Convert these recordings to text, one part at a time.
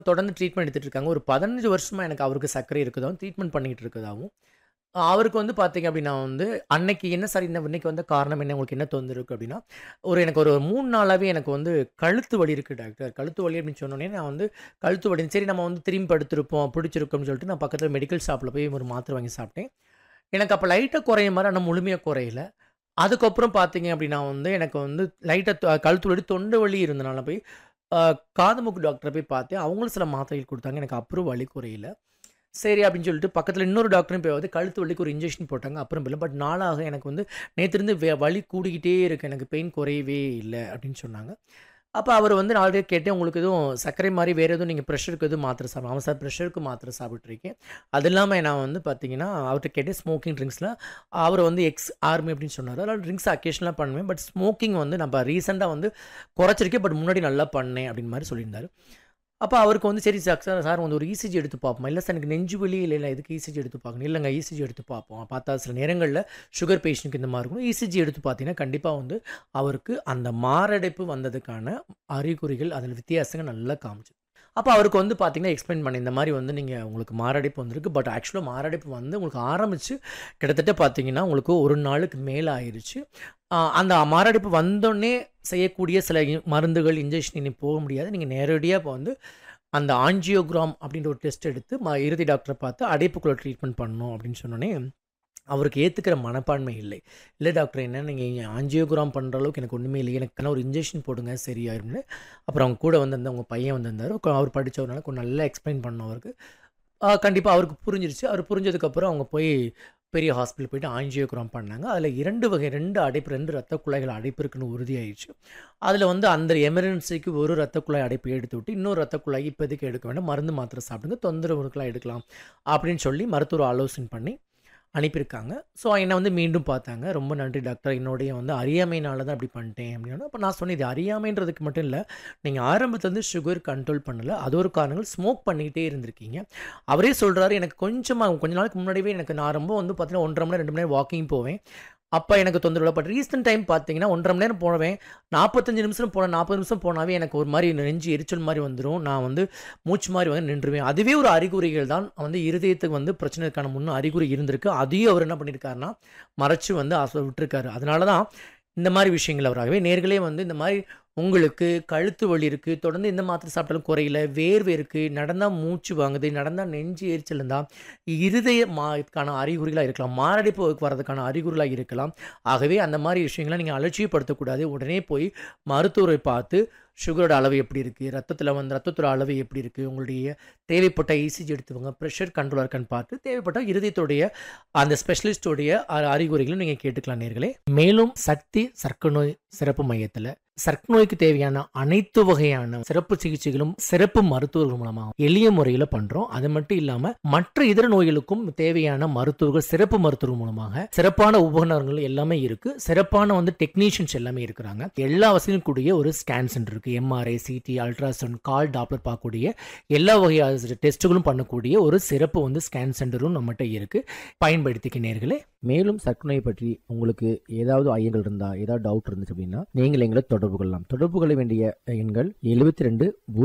தொடர்ந்து ட்ரீட்மெண்ட் எடுத்துட்டு இருக்காங்க. ஒரு 15 வருஷமா எனக்கு அவருக்கு சர்க்கரை இருக்குதாவும், ட்ரீட்மெண்ட் பண்ணிக்கிட்டு இருக்கதாவும். அவருக்கு வந்து பார்த்தீங்க அப்படின்னா வந்து, அன்னைக்கு என்ன சார் இந்த இன்னைக்கு வந்த காரணம் என்ன? உங்களுக்கு என்ன தொந்தரவு இருக்கு அப்படின்னா, ஒரு எனக்கு ஒரு 3 நாளாவே எனக்கு வந்து கழுத்து வலி இருக்கு டாக்டர். கழுத்து வலி அப்படின்னு சொன்னோனே, நான் வந்து கழுத்து வலி சரி நம்ம வந்து திரும்பி படுத்திருப்போம், பிடிச்சிருக்கும்னு சொல்லிட்டு நான் பக்கத்தில மெடிக்கல் ஷாப்ல போய் ஒரு மாத்திரை வாங்கி சாப்பிட்டேன். எனக்கு அப்ப லைட்டா குறையும் மாரி ஆனா முழுமையா குறையல. அதுக்கப்புறம் பார்த்தீங்க அப்படின்னா வந்து, எனக்கு வந்து லைட்டா த கழுத்து வலி, தொண்டை வலி இருந்தனால போய் அ காது, மூக்கு டாக்டர போய் பார்த்தேன். அவங்களும் சில மாத்திரைகள் குடுத்தாங்க. எனக்கு அப்புறம் வலி குறையல. சரி அப்படின்னு சொல்லிட்டு பக்கத்தில இன்னொரு டாக்டரும் போய் வந்து கழுத்து வலிக்கு ஒரு இன்ஜெக்ஷன் போட்டாங்க. அப்புறம் இல்ல. பட் நாளாக எனக்கு வந்து நேத்திருந்து வெ வலி கூடிக்கிட்டே இருக்கு. எனக்கு பெயின் குறையவே இல்ல அப்படின்னு சொன்னாங்க. அப்ப அவரு வந்து நான் ஆல்ரெடி கேட்டேன், உங்களுக்கு எதுவும் சர்க்கரை மாரி வேற எதுவும் நீங்க பிரஷருக்கு எதுவும் மாத்திரை சாப்பிட ஆமா சார் பிரஷருக்கு மாத்திரை சாப்பிட்டுருக்கேன். அது இல்லாம நான் வந்து பார்த்தீங்கன்னா, அவர்ட்ட கேட்டேன் ஸ்மோக்கிங் ட்ரிங்க்ஸ்ல அவரு வந்து எக்ஸ் ஆர்மி அப்படின்னு சொன்னாரு. அதனால ட்ரிங்க்ஸ் அக்கேஷனலா பண்ணுவேன். பட் ஸ்மோக்கிங் வந்து நம்ம ரீசென்ட்டா வந்து குறைச்சிருக்கேன். பட் முன்னாடி நல்லா பண்ணேன் அப்படின்னு மாரி சொல்லியிருந்தாரு. அப்ப அவருக்கு வந்து சரி சார் சார் வந்து ஒரு இசிஜி எடுத்து பார்ப்போமா? இல்ல சார் எனக்கு நெஞ்சு வலி இல்ல, இல்ல எதுக்கு இசிஜி எடுத்து பார்க்கணும்? இல்லங்க இசிஜி எடுத்து பார்ப்போம். பார்த்தா சில நேரங்கள்ல சுகர் பேஷண்ட்க்கு இந்த மாரி இருக்கும். இசிஜி எடுத்து பார்த்தீங்கன்னா, கண்டிப்பா வந்து அவருக்கு அந்த மாரடைப்பு வந்ததுக்கான அறிகுறிகள், அதில வித்தியாசங்கள் நல்லா காமிச்சுது. அப்ப அவருக்கு வந்து பார்த்தீங்கன்னா, எக்ஸ்ப்ளைன் பண்ணேன். இந்த மாரி வந்து நீங்க உங்களுக்கு மாரடைப்பு வந்திருக்கு. பட் ஆக்சுவலா மாரடைப்பு வந்து உங்களுக்கு ஆரம்பிச்சு கிட்டத்தட்ட பார்த்தீங்கன்னா, உங்களுக்கு 1 நாளுக்கு மேல ஆயிருச்சு. அ அந்த மாரடைப்பு வந்தோனே செய்யக்கூடிய சில இ மருந்துகள், இன்ஜெக்ஷன் இனி போக முடியாது. நீங்க நேரடியா இப்ப வந்து அந்த ஆஞ்சியோகிராம் அப்படின்ற ஒரு டெஸ்ட் எடுத்து ம இறுதி டாக்டர பார்த்து அடைப்புக்குள்ள ட்ரீட்மெண்ட் பண்ணணும் அப்படின்னு சொன்னோனே, அவருக்கு ஏத்துக்கிற மனப்பான்மை இல்லை. இல்ல டாக்டர் என்ன நீங்க ஆஞ்சியோகிராம் பண்ற அளவுக்கு எனக்கு ஒண்ணுமே இல்லையே. எனக்கு ஒரு இன்ஜெக்ஷன் போடுங்க சரியாயிரும்னு. அப்புறம் அவங்க கூட வந்திருந்த அவங்க பையன் வந்திருந்தாரு. அவர் படிச்சவருனால கொஞ்சம் நல்லா எக்ஸ்ப்ளைன் பண்ணோம் அவருக்கு. அ கண்டிப்பா அவருக்கு புரிஞ்சிருச்சு. அவரு புரிஞ்சதுக்கப்புறம் அவங்க போய் பெரிய ஹாஸ்பிட்டல் போயிட்டு ஆஞ்சியோகிராம் பண்ணாங்க. அதில 2 வகை 2 அடைப்பு 2 ரத்த குழாய்கள் அடைப்பு இருக்குன்னு உறுதியாயிருச்சு. அதில வந்து அந்த எமர்ஜென்சிக்கு ஒரு ரத்த குழாய் அடைப்பை எடுத்துவிட்டு, இன்னொரு ரத்த குழாய் இப்போதைக்கு எடுக்க வேண்டாம். மருந்து மாத்திரை சாப்பிடுங்க. தொந்தரவு இருக்கலாம் எடுக்கலாம் அப்படின்னு சொல்லி மருத்துவர் ஆலோசனை பண்ணி அனுப்பியிருக்காங்க. ஸோ என்ன வந்து மீண்டும் பார்த்தாங்க. ரொம்ப நன்றி டாக்டர். என்னுடைய வந்து அறியாமையினால தான் அப்படி பண்ணிட்டேன் அப்படின்னோனே, அப்ப நான் சொன்னேன் இது அறியாமைன்றதுக்கு மட்டும் இல்ல. நீங்க ஆரம்பத்துலருந்து சுகர் கண்ட்ரோல் பண்ணல. அது ஒரு காரணங்கள். ஸ்மோக் பண்ணிக்கிட்டே இருந்திருக்கீங்க. அவரே சொல்றாரு எனக்கு கொஞ்சமா கொஞ்ச நாளுக்கு முன்னாடியே எனக்கு நான் ரொம்ப வந்து பார்த்தீங்கன்னா 1 1/2 மணி நேரம், 2 மணி நேரம் வாக்கிங் போவேன். அப்ப எனக்கு தொந்தரவு இல்ல. பட் ரீசென்ட் டைம் பார்த்தீங்கன்னா 1 1/2 மணி நேரம் போவேன். 45 நிமிஷம் போனேன். 40 நிமிஷம் போனாவே எனக்கு ஒரு மாரி நெஞ்சு எரிச்சல் மாரி வந்துரும். நான் வந்து மூச்சு மாரி வந்து நின்றுவேன். அதுவே ஒரு அறிகுறிகள் தான் வந்து இருதயத்துக்கு வந்து பிரச்சனைக்கான முன்ன அறிகுறி இருந்திருக்கு. அதையும் அவர் என்ன பண்ணியிருக்காருன்னா, மறைச்சு வந்து அச விட்டுருக்காரு. அதனால தான் இந்த மாரி விஷயங்கள் அவர் ஆகவே நேயர்களே வந்து இந்த மாரி உங்களுக்கு கழுத்து வலி இருக்கு. தொடர்ந்து எந்த மாத்திரை சாப்பிட்டாலும் குறையல. வேர்வை இருக்கு. நடந்தா மூச்சு வாங்குது. நடந்தா நெஞ்சு எரிச்சல் இருந்தா, இருதய மா க்கான அறிகுறிகளா இருக்கலாம். மாரடைப்பு வரதுக்கான அறிகுறிகளா இருக்கலாம். ஆகவே அந்த மாரி விஷயங்கள நீங்க அலட்சியப்படுத்தக்கூடாது. உடனே போய் மருத்துவரை பார்த்து சுகரோட அளவு எப்படி இருக்கு? ரத்தத்தில வந்து ரத்தத்தோட அளவு எப்படி இருக்கு? உங்களுடைய தேவைப்பட்ட இசிஜி எடுத்துக்கோங்க. பிரஷர் கண்ட்ரோலா இருக்கான்னு பார்த்து, தேவைப்பட்டா இருதயத்துடைய அந்த ஸ்பெஷலிஸ்ட்டுடைய அ அறிகுறிகளும் நீங்க கேட்டுக்கலாம் நேயர்களே. மேலும் சக்தி சர்க்கரை நோய் சிறப்பு மையத்தில சர்க்கரை நோய்க்கு தேவையான அனைத்து வகையான சிறப்பு சிகிச்சைகளும் சிறப்பு மருத்துவர்கள் மூலமா எளிய முறையில பண்றோம். அது மட்டும் இல்லாம மற்ற இதர நோய்களுக்கும் தேவையான மருத்துவர்கள், சிறப்பு மருத்துவர்கள் மூலமாக சிறப்பான உபகரணங்கள் எல்லாமே இருக்கு. சிறப்பான வந்து டெக்னீஷியன்ஸ் எல்லாமே இருக்கிறாங்க. எல்லா வசதியும் கூடிய ஒரு ஸ்கேன் சென்டர் இருக்கு. MRI, CT, ultrasound, colour Doppler பார்க்கக்கூடிய எல்லா வகையான டெஸ்ட்டுகளும் பண்ணக்கூடிய ஒரு சிறப்பு வந்து ஸ்கேன் சென்டரும் நம்மட்ட இருக்கு. பயன்படுத்திக்க நேயர்களே. மேலும் சர்க்கரை நோய் பற்றி உங்களுக்கு ஏதாவது ஐயங்கள் இருந்தா, ஏதாவது டவுட் இருந்துச்சு அப்படின்னா, நீங்கள் எங்களை தொடர்பு கொள்ளலாம். தொடர்பு கொள்ள வேண்டிய எண்கள் 72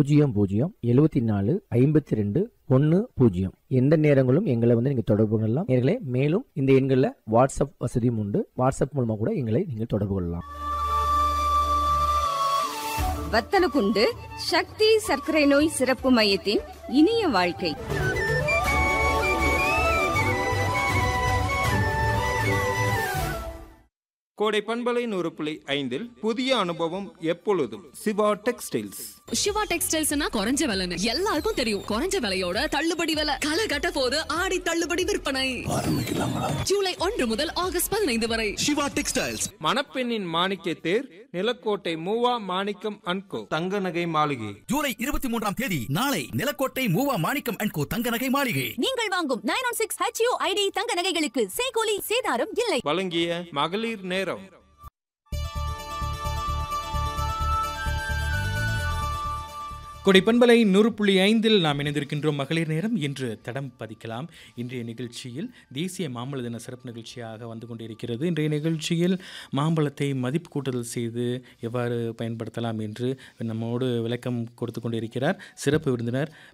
00 74 52 10. எந்த நேரங்களும் எங்களை வந்து நீங்க தொடர்பு கொள்ளலாம். நேயர்களே மேலும் இந்த எண்கள்ல வாட்ஸ்அப் வசதியும் உண்டு. வாட்ஸ்அப் மூலமா கூட எங்களை நீங்கள் தொடர்பு கொள்ளலாம். வத்தலக்குண்டு சக்தி சர்க்கரை நோய் சிறப்பு மையத்தின் இனிய வாழ்க்கை கோடை பண்பலை நூறு புள்ளி ஐந்தில் புதிய அனுபவம் எப்பொழுதும் சிவா டெக்ஸ்டைல்ஸ் சிவா டெக்ஸ்டைல்ஸ்னா குறைஞ்ச விலைன்னு எல்லாருக்கும் தெரியும் குறைஞ்ச விலையோட தள்ளுபடி விலை களை கட்ட போது ஆடி தள்ளுபடி விற்பனை ஜூலை ஒன்று முதல் ஆகஸ்ட் பதினைந்து வரை சிவா டெக்ஸ்டைல்ஸ் மணப்பெண்ணின் மாணிக்க தேர் நிலக்கோட்டை மூவா மாணிக்கம் அன்கோ தங்க நகை மாளிகை ஜூலை இருபத்தி மூன்றாம் தேதி நாளை நிலக்கோட்டை மூவா மாணிக்கம் அண்ட் கோ தங்க நகை மாளிகை நீங்கள் வாங்கும் nine one six H U I D தங்க நகைகளுக்கு சேகோலி சேதாரம் இல்லை வழங்கிய மகளிர் நேரம் கொடைப்பண்பலை நூறு புள்ளி ஐந்தில் நாம் இணைந்திருக்கின்றோம் மகளிர் நேரம் இன்று தடம் பதிக்கலாம் இன்றைய நிகழ்ச்சியில் தேசிய மாம்பழ தின சிறப்பு நிகழ்ச்சியாக வந்து கொண்டிருக்கிறது இன்றைய நிகழ்ச்சியில் மாம்பழத்தை மதிப்பு கூட்டுதல் செய்து எவ்வாறு பயன்படுத்தலாம் என்று நம்மோடு விளக்கம் கொடுத்து கொண்டிருக்கிறார் சிறப்பு விருந்தினர்